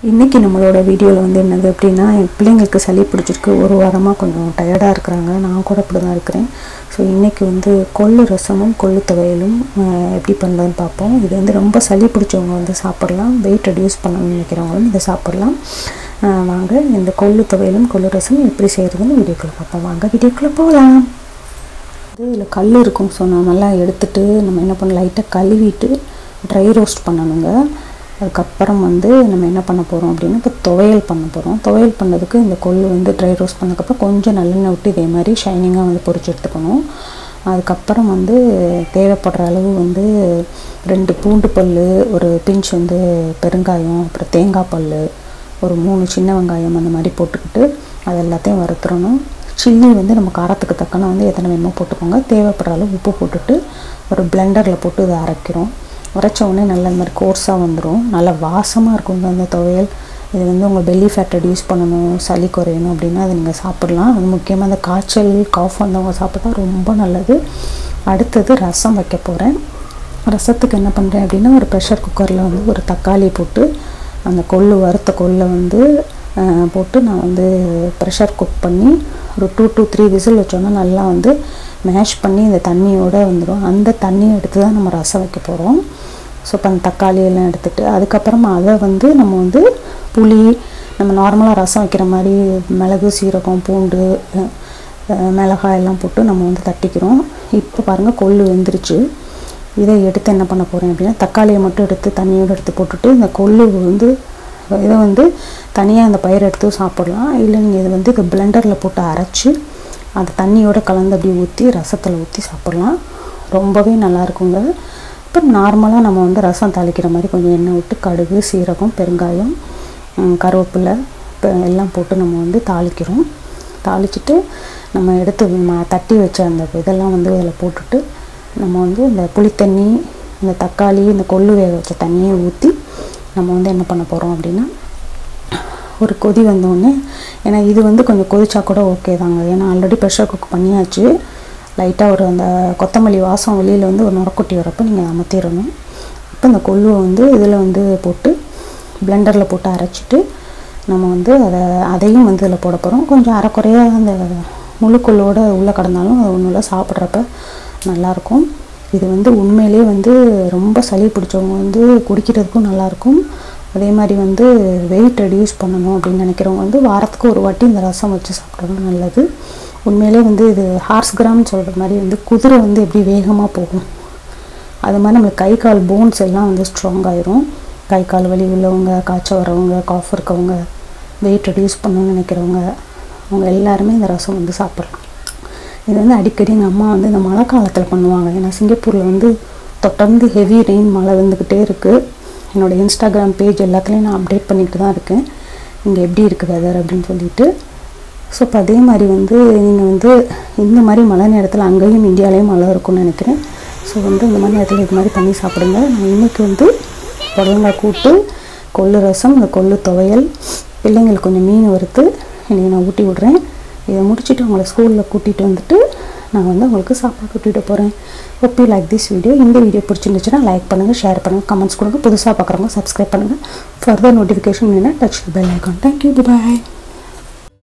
இன்றைக்கி நம்மளோட வீடியோவில் வந்து என்னது அப்படின்னா என் பிள்ளைங்களுக்கு சளி பிடிச்சிருக்கு ஒரு வாரமாக கொஞ்சம் டயர்டாக இருக்கிறாங்க நான் கூட அப்படி தான் இருக்கிறேன் ஸோ இன்றைக்கி வந்து கொள்ளு ரசமும் கொள்ளு துவையலும் ஆஹ், எப்படி பண்ணுறதுன்னு பார்ப்போம் இது வந்து ரொம்ப சளி பிடிச்சவங்க வந்து சாப்பிட்லாம் வெயிட் ரெடியூஸ் பண்ணணும்னு நினைக்கிறவங்க வந்து இதை சாப்பிட்லாம் ஆஹ், வாங்க இந்த கொள்ளு துவையலும் கொள்ளு ரசமும் எப்படி செய்கிறதுன்னு வீடியோக்குள்ளே பார்ப்போம் வாங்க வீடியோக்குள்ளே போகலாம் இது இதில் கல் இருக்கும் ஸோ நான் நல்லா எடுத்துட்டு நம்ம என்ன பண்ண லைட்டாக கழுவிட்டு ட்ரை ரோஸ்ட் பண்ணணுங்க அதுக்கப்புறம் வந்து நம்ம என்ன பண்ண போகிறோம் அப்படின்னா இப்போ துவையல் பண்ண போகிறோம் துவையல் பண்ணதுக்கு இந்த கொள்ளு வந்து ட்ரை ரோஸ்ட் பண்ணதுக்கப்புறம் கொஞ்சம் நல்லெண்ணெய் விட்டு இதே மாதிரி ஷைனிங்காக வந்து பொரிச்சு எடுத்துக்கணும் அதுக்கப்புறம் வந்து தேவைப்படுற அளவு வந்து ரெண்டு பூண்டு பல் ஒரு பிஞ்ச் வந்து பெருங்காயம் அப்புறம் தேங்காய் பல் ஒரு மூணு சின்ன வெங்காயம் அந்த மாதிரி போட்டுக்கிட்டு அது எல்லாத்தையும் வறுத்துறணும் சில்லி வந்து நம்ம காரத்துக்கு தக்கன வந்து எத்தனை வேணுமோ போட்டுக்கோங்க தேவைப்படுற அளவு உப்பு போட்டுட்டு ஒரு பிளெண்டரில் போட்டு இதை அரைக்கிறோம் அரைச்ச உடனே நல்ல இந்த மாதிரி கோர்ஸாக வந்துடும் நல்லா வாசமாக இருக்கும் அந்த துவையல் இது வந்து உங்கள் பெல்லி ஃபேட் ரெடியூஸ் பண்ணணும் சளி குறையணும் அப்படின்னா அதை நீங்கள் சாப்பிடலாம் அது முக்கியமாக அந்த காய்ச்சல் காஃப் வந்தவங்க சாப்பிட்டா ரொம்ப நல்லது அடுத்தது ரசம் வைக்க போகிறேன் ரசத்துக்கு என்ன பண்ணுறேன் அப்படின்னா ஒரு ப்ரெஷர் குக்கரில் வந்து ஒரு தக்காளி போட்டு அந்த கொள்ளு வறுத்த கொல்லை வந்து அஹ், போட்டு நான் வந்து ப்ரெஷர் குக் பண்ணி ஒரு டூ டூ த்ரீ விசில் வச்சோன்னா நல்லா வந்து மேஷ் பண்ணி இந்த தண்ணியோடு வந்துடும் அந்த தண்ணியை எடுத்து தான் நம்ம ரசம் வைக்க போகிறோம் ஸோ இப்போ அந்த தக்காளி எல்லாம் எடுத்துட்டு அதுக்கப்புறமா அதை வந்து நம்ம வந்து புளி நம்ம நார்மலாக ரசம் வைக்கிற மாதிரி மிளகு சீரகம் பூண்டு அஹ், அஹ், மிளகாய் எல்லாம் போட்டு நம்ம வந்து தட்டிக்கிறோம் இப்போ பாருங்கள் கொள்ளு வெந்துருச்சு இதை எடுத்து என்ன பண்ண போகிறேன் அப்படின்னா தக்காளியை மட்டும் எடுத்து தண்ணியோடு எடுத்து போட்டுட்டு இந்த கொள்ளு வந்து இதை வந்து தனியாக அந்த பயிரை எடுத்து சாப்பிடலாம் இல்லை நீங்கள் இதை வந்து இப்போ பிளெண்டரில் போட்டு அரைச்சி அந்த தண்ணியோட கலந்து அப்படியே ஊற்றி ரசத்தில் ஊற்றி சாப்பிடலாம் ரொம்பவே நல்லா இருக்குங்க இப்போ நார்மலாக நம்ம வந்து ரசம் தாளிக்கிற மாதிரி கொஞ்சம் எண்ணெய் விட்டு கடுகு சீரகம் பெருங்காயம் ம், கருவேப்பிலை இப்போ எல்லாம் போட்டு நம்ம வந்து தாளிக்கிறோம் தாளிச்சிட்டு நம்ம எடுத்து ம- தட்டி வச்ச அந்த இதெல்லாம் வந்து அதில் போட்டுட்டு நம்ம வந்து இந்த புளித்தண்ணி இந்த தக்காளி இந்த கொள்ளு வேக வச்ச தண்ணியை ஊற்றி நம்ம வந்து என்ன பண்ண போகிறோம் அப்படின்னா ஒரு கொதி வந்தோடனே ஏன்னா இது வந்து கொஞ்சம் கொதிச்சா கூட ஓகே தாங்க ஏன்னா ஆல்ரெடி ப்ரெஷர் குக் பண்ணியாச்சு லைட்டாக ஒரு அந்த கொத்தமல்லி வாசம் வெளியில் வந்து ஒரு நுரக்குட்டி வரப்போ நீங்கள் அமர்த்திடணும் இப்போ இந்த கொள்ளுவை வந்து இதில் வந்து போட்டு பிளெண்டரில் போட்டு அரைச்சிட்டு நம்ம வந்து அதை அதையும் வந்து இதில் போட போகிறோம் கொஞ்சம் அரைக்குறையாக அந்த முழு கொள்ளோட உள்ளே கடந்தாலும் அது ஒன்றும் இல்லை சாப்பிட்றப்ப நல்லாயிருக்கும் இது வந்து உண்மையிலேயே வந்து ரொம்ப சளி பிடிச்சவங்க வந்து குடிக்கிறதுக்கும் நல்லாயிருக்கும் அதே மாதிரி வந்து வெயிட் ரெடியூஸ் பண்ணணும் அப்படின்னு நினைக்கிறவங்க வந்து வாரத்துக்கு ஒரு வாட்டி இந்த ரசம் வச்சு சாப்பிட்றது நல்லது உண்மையிலே வந்து இது ஹார்ஸ் கிராம்னு சொல்கிற மாதிரி வந்து குதிரை வந்து எப்படி வேகமாக போகும் அது மாதிரி நம்மளுக்கு கை கால் போன்ஸ் எல்லாம் வந்து ஸ்ட்ராங் ஆயிரும் கை கால் வலி உள்ளவங்க காய்ச்சல் வரவங்க காஃப் இருக்கவங்க வெயிட் ரெடியூஸ் பண்ணணும்னு நினைக்கிறவங்க அவங்க எல்லாருமே இந்த ரசம் வந்து சாப்பிட்லாம் இது வந்து அடிக்கடி எங்கள் அம்மா வந்து இந்த மழை காலத்தில் பண்ணுவாங்க ஏன்னா சிங்கப்பூரில் வந்து தொடர்ந்து ஹெவி ரெயின் மழை வந்துக்கிட்டே இருக்குது என்னோடய இன்ஸ்டாகிராம் பேஜ் எல்லாத்துலேயும் நான் அப்டேட் பண்ணிக்கிட்டு தான் இருக்கேன் இங்கே எப்படி இருக்குது வெதர் அப்படின்னு சொல்லிட்டு ஸோ இப்போ அதே மாதிரி வந்து நீங்கள் வந்து இந்த மாதிரி மழை நேரத்தில் அங்கேயும் இந்தியாலேயும் மழை இருக்கும்னு நினைக்கிறேன் ஸோ வந்து இந்த மாதிரி நேரத்தில் இது மாதிரி பண்ணி சாப்பிடுங்க நான் இன்றைக்கி வந்து புடலங்காய் கூட்டு கொள்ளு ரசம் இந்த கொள்ளு துவையல் பிள்ளைங்களுக்கு கொஞ்சம் மீன் வறுத்து இன்றைக்கி நான் ஊட்டி விட்றேன் இதை முடிச்சுட்டு அவங்கள ஸ்கூலில் கூட்டிகிட்டு வந்துட்டு நான் வந்து உங்களுக்கு சாப்பாடு கூட்டிகிட்டு போகிறேன் hope you like this video இந்த வீடியோ பிடிச்சிருந்துச்சுன்னா லைக் பண்ணுங்கள் ஷேர் பண்ணுங்கள் கமெண்ட்ஸ் கொடுங்க புதுசாக பார்க்குறவங்க சப்ஸ்கிரைப் பண்ணுங்கள் ஃபர்தர் நோட்டிஃபிகேஷன் வேணால் டச் பெல் ஐக்கான் தேங்க்யூ பாய்